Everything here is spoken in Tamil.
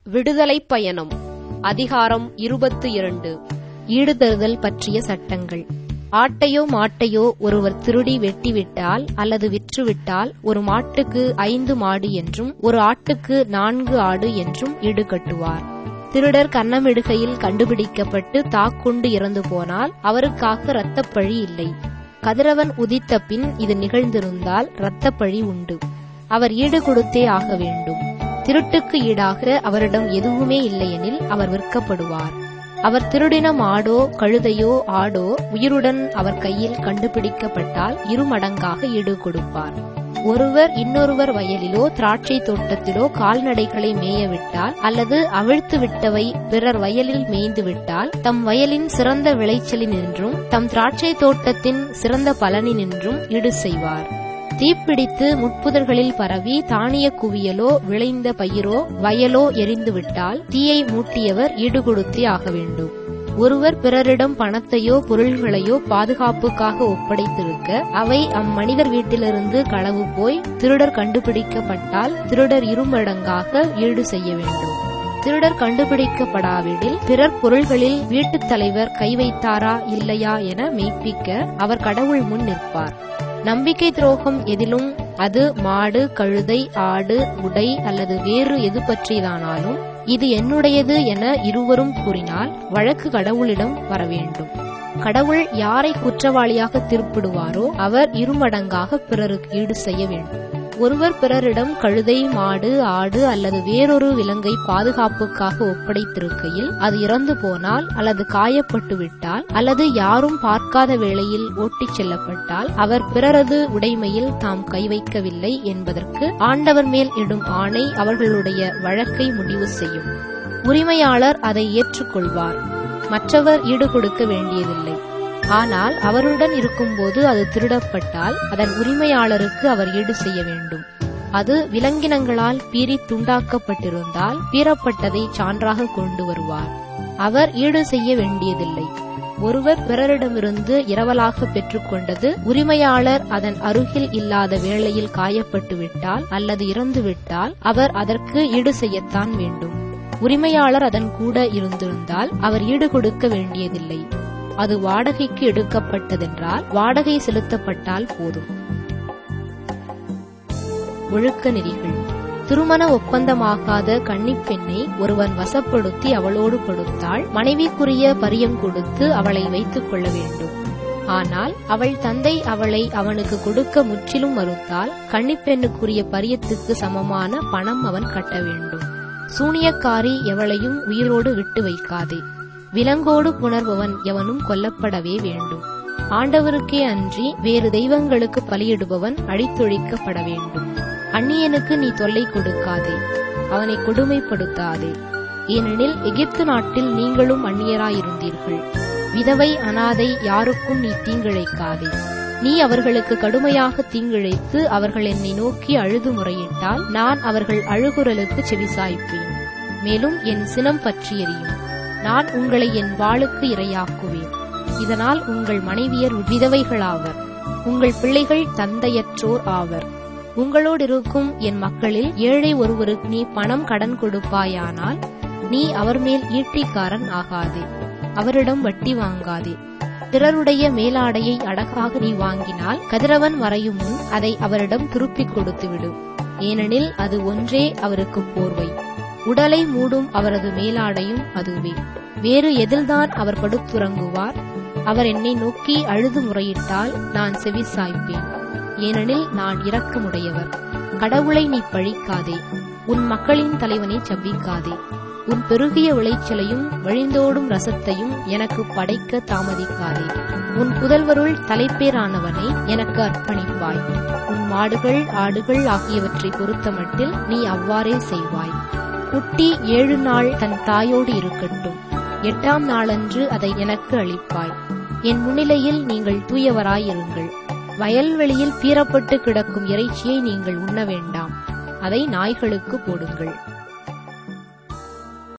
விடுதலைப் பயணம் அதிகாரம் இருபத்து இரண்டு ஈடுதருதல் பற்றிய சட்டங்கள் ஆட்டையோ மாட்டையோ ஒருவர் திருடி வெட்டிவிட்டால் அல்லது விற்றுவிட்டால் ஒரு மாட்டுக்கு ஐந்து மாடு என்றும் ஒரு ஆட்டுக்கு நான்கு ஆடு என்றும் ஈடு கட்டுவார் திருடர் கன்னமிடுகையில் கண்டுபிடிக்கப்பட்டு தாக்குண்டு இறந்து போனால் அவருக்காக இரத்தப்பழி இல்லை கதிரவன் உதித்த பின் இது நிகழ்ந்திருந்தால் இரத்தப்பழி உண்டு அவர் ஈடு கொடுத்தே ஆக வேண்டும் திருட்டுக்கு ஈடாக அவரிடம் எதுவுமே இல்லையெனில் அவர் விற்கப்படுவார் அவர் திருடின மாடோ கழுதையோ ஆடோ உயிருடன் அவர் கையில் கண்டுபிடிக்கப்பட்டால் இருமடங்காக ஈடு கொடுப்பார் ஒருவர் இன்னொருவர் வயலிலோ திராட்சை தோட்டத்திலோ கால்நடைகளை மேயவிட்டால் அல்லது அவிழ்த்து விட்டவை பிறர் வயலில் மேய்ந்து விட்டால் தம் வயலின் சிறந்த விளைச்சலினின்றும் தம் திராட்சை தோட்டத்தின் சிறந்த பலனினின்றும் ஈடு செய்வார் தீப்பிடித்து முட்புதர்களில் பரவி தானிய குவியலோ விளைந்த பயிரோ வயலோ எரிந்துவிட்டால் தீயை மூட்டியவர் ஈடுகொடுத்தே ஆக வேண்டும் ஒருவர் பிறரிடம் பணத்தையோ பொருள்களையோ பாதுகாப்புக்காக ஒப்படைத்திருக்க அவை அம்மனிதர் வீட்டிலிருந்து களவு போய் திருடர் கண்டுபிடிக்கப்பட்டால் திருடர் இருமடங்காக ஈடு செய்ய வேண்டும் திருடர் கண்டுபிடிக்கப்படாவிடில் பிறர் பொருள்களில் வீட்டுத் தலைவர் கை வைத்தாரா இல்லையா என மெய்ப்பிக்க அவர் கடவுள் முன் நிற்பார் நம்பிக்கை துரோகம் எதிலும் அது மாடு கழுதை ஆடு உடை அல்லது வேறு எது பற்றியதானாலும் இது என்னுடையது என இருவரும் கூறினால் வழக்கு கடவுளிடம் வர வேண்டும் கடவுள் யாரை குற்றவாளியாக திருப்பிடுவாரோ அவர் இருமடங்காக பிறருக்கு ஈடு செய்ய வேண்டும் ஒருவர் பிறரிடம் கழுதை மாடு ஆடு அல்லது வேறொரு விலங்கை பாதுகாப்புக்காக ஒப்படைத்திருக்கையில் அது இறந்து போனால் அல்லது காயப்பட்டு விட்டால் அல்லது யாரும் பார்க்காத வேளையில் ஓட்டிச் செல்லப்பட்டால் அவர் பிறரது உடைமையில் தாம் கை வைக்கவில்லை என்பதற்கு ஆண்டவர் மேல் இடும் ஆணை அவர்களுடைய வழக்கை முடிவு செய்யும் உரிமையாளர் அதை ஏற்றுக்கொள்வார் மற்றவர் ஈடு கொடுக்க வேண்டியதில்லை ஆனால் அவருடன் இருக்கும்போது அது திருடப்பட்டால் அதன் உரிமையாளருக்கு அவர் ஈடு செய்ய வேண்டும் அது விலங்கினங்களால் பீறி துண்டாக்கப்பட்டிருந்தால் பீறப்பட்டதை சான்றாக கொண்டு வருவார் அவர் ஈடு செய்ய வேண்டியதில்லை ஒருவர் பிறரிடமிருந்து இரவலாக பெற்றுக்கொண்டது உரிமையாளர் அதன் அருகில் இல்லாத வேளையில் காயப்பட்டு விட்டால் அல்லது இறந்துவிட்டால் அவர் அதற்கு ஈடு செய்யத்தான் வேண்டும் உரிமையாளர் அதன் கூட இருந்திருந்தால் அவர் ஈடு கொடுக்க வேண்டியதில்லை அது வாடகைக்கு எடுக்கப்பட்டதென்றால் வாடகை செலுத்தப்பட்டால் போதும் ஒழுக்க நெறிகள் திருமண ஒப்பந்தமாகாத கன்னிப்பெண்ணை ஒருவன் வசப்படுத்தி அவளோடு கொடுத்தால் மனைவிக்குரிய பரியம் கொடுத்து அவளை வைத்துக் கொள்ள வேண்டும் ஆனால் அவள் தந்தை அவளை அவனுக்கு கொடுக்க முற்றிலும் மறுத்தால் கன்னிப்பெண்ணுக்குரிய பரியத்துக்கு சமமான பணம் அவன் கட்ட வேண்டும் சூனியக்காரி எவளையும் உயிரோடு விட்டு வைக்காதே விலங்கோடு புணர்பவன் எவனும் கொல்லப்படவே வேண்டும் ஆண்டவருக்கே அன்றி வேறு தெய்வங்களுக்கு பலியிடுபவன் அழித்தொழிக்கப்பட வேண்டும் அந்நியனுக்கு நீ தொல்லை கொடுக்காதே அவனை கொடுமைப்படுத்தாதே ஏனெனில் எகிப்து நாட்டில் நீங்களும் அந்நியராயிருந்தீர்கள் விதவை அனாதை யாருக்கும் நீ தீங்கிழைக்காதே நீ அவர்களுக்கு கடுமையாக தீங்கிழைத்து அவர்கள் என்னை நோக்கி அழுது முறையிட்டால் நான் அவர்கள் அழுகுரலுக்கு செவிசாய்ப்பேன் மேலும் என் சினம் பற்றி எரியும் நான் உங்களை என் வாளுக்கு இரையாக்குவேன் இதனால் உங்கள் மனைவியர் விதவைகளாவர் உங்கள் பிள்ளைகள் தந்தையற்றோர் ஆவர் உங்களோடு இருக்கும் என் மக்களில் ஏழை ஒருவருக்கு நீ பணம் கடன் கொடுப்பாயானால் நீ அவர் மேல் ஈட்டிக்காரன் ஆகாதே அவரிடம் வட்டி வாங்காதே பிறருடைய மேலாடையை அடகாக நீ வாங்கினால் கதிரவன் மறையும் முன் அதை அவரிடம் திருப்பிக் கொடுத்துவிடு ஏனெனில் அது ஒன்றே அவருக்கு போர்வை உடலை மூடும் அவரது மேலாடையும் அதுவே வேறு எதில்தான் அவர் படுத்துறங்குவார் அவர் என்னை நோக்கி அழுது முறையிட்டால் நான் செவி சாய்ப்பேன் ஏனெனில் நான் இரக்கமுடையவர் கடவுளை நீ பழிக்காதே உன் மக்களின் தலைவனை சபிக்காதே உன் பெருகிய விளைச்சலையும் வழிந்தோடும் ரசத்தையும் எனக்கு படைக்க தாமதிக்காதே உன் புதல்வருள் தலைப்பேரானவனை எனக்கு அர்ப்பணிப்பாய் உன் மாடுகள் ஆடுகள் ஆகியவற்றை பொறுத்தமட்டில் நீ அவ்வாறே செய்வாய் குட்டி ஏழு நாள் தன் தாயோடு இருக்கட்டும் எட்டாம் நாளன்று அதை எனக்கு அளிப்பாய் என் முன்னிலையில் நீங்கள் தூயவராயிருங்கள் வயல்வெளியில் பீறப்பட்டு கிடக்கும் இறைச்சியை நீங்கள் உண்ண வேண்டாம் அதை நாய்களுக்கு போடுங்கள்